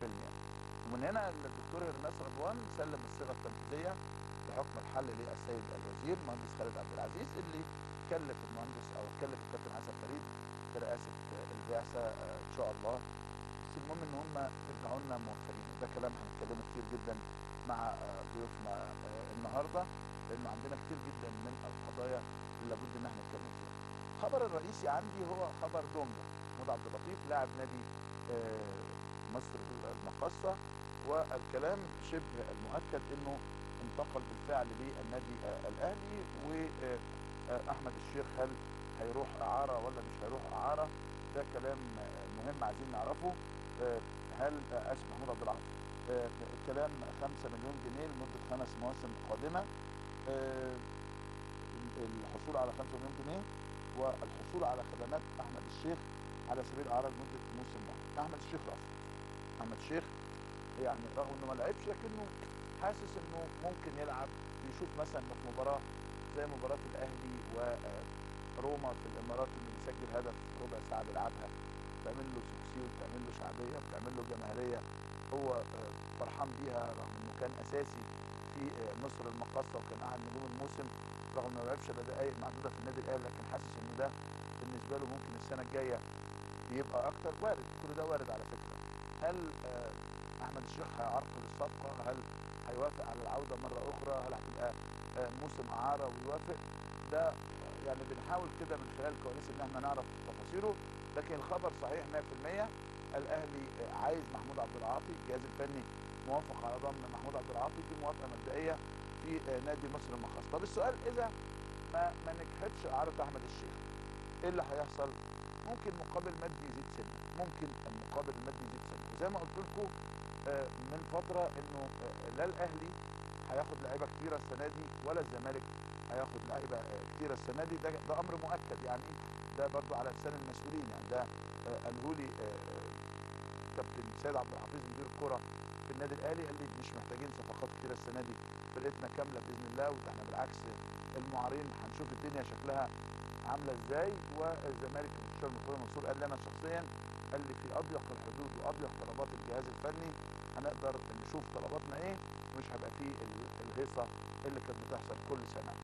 الفيلم يعني ومن هنا الدكتور هرناس رضوان سلم الصيغه التنفيذيه بحكم الحل للسيد الوزير مهندس خالد عبد العزيز اللي كلف المهندس او كلف الكابتن حسن فريد برئاسه البعثه آه، ان شاء الله بس المهم ان هم يرجعوا لنا موفرين وده كلام هنتكلمه كتير جدا مع آه، ضيوفنا آه، النهارده لانه عندنا كتير جدا من القضايا اللي لابد ان احنا نتكلم فيها. الخبر الرئيسي عندي هو خبر دونجا محمود عبد اللطيف لاعب نادي آه، مصر المقاصه والكلام شبه المؤكد انه انتقل بالفعل للنادي آه، الاهلي واحمد الشيخ هل هيروح اعاره ولا مش هيروح اعاره ده كلام آه، مهم عايزين نعرفه آه، هل آه، اسف محمود عبد العاطي آه، الكلام 5 مليون جنيه لمده خمس مواسم قادمه آه، الحصول على 5 مليون جنيه والحصول على خدمات احمد الشيخ على سبيل الاعاره لمده موسم واحد احمد الشيخ رفض احمد الشيخ يعني رغم انه ما لعبش لكنه حاسس انه ممكن يلعب يشوف مثلا في مباراه زي مباراه الاهلي وروما في الامارات اللي بيسجل هدف ربع ساعه بيلعبها بتعمل له سكسيو بتعمل له شعبيه بتعمل له جماهيريه هو آه، فرحان بيها رغم انه كان اساسي في آه، مصر المقاصه وكان احد نجوم الموسم رغم انه ما لعبش الا دقائق معدوده في النادي الاهلي لكن حاسس انه ده بالنسبه له ممكن السنه الجايه يبقى اكتر وارد كل ده وارد على فكره هل آه، احمد الشيخ هيعرقل الصفقه هل هيوافق على العوده مره اخرى هل هتبقى آه، موسم اعاره ويوافق ده يعني بنحاول كده من خلال الكواليس ان احنا نعرف تفاصيله لكن الخبر صحيح 100% الاهلي آه، عايز محمود عبد العاطي الجهاز الفني موافق على ضم محمود عبد العاطي في موافقه مبدئيه في آه، نادي مصر المقاصه طب السؤال اذا ما ما نجحتش اعاره احمد الشيخ ايه اللي هيحصل ممكن مقابل مادي يزيد سنه ممكن المقابل المادي يزيد سنه وزي ما قلت لكم آه، من فتره انه آه، لا الاهلي هياخد لعيبه كتيره السنه دي ولا الزمالك هياخد لعيبه آه، كتيره السنه دي ده, ده امر مؤكد يعني ده برضو على لسان المسؤولين يعني ده آه، قاله لي آه، آه، كابتن سيد عبد الحفيظ مدير الكره في النادي الاهلي قال لي مش محتاجين صفقات كتيره السنه دي فرقتنا كامله باذن الله وده احنا بالعكس المعارين هنشوف الدنيا شكلها عامله ازاي والزمالك المستشار مرتضى منصور قال لي انا شخصيا قال لي في اضيق الحدود واضيق طلبات الجهاز الفني هنقدر نشوف طلباتنا ايه ومش هيبقى فيه ال- الهيصه اللي كانت بتحصل كل سنه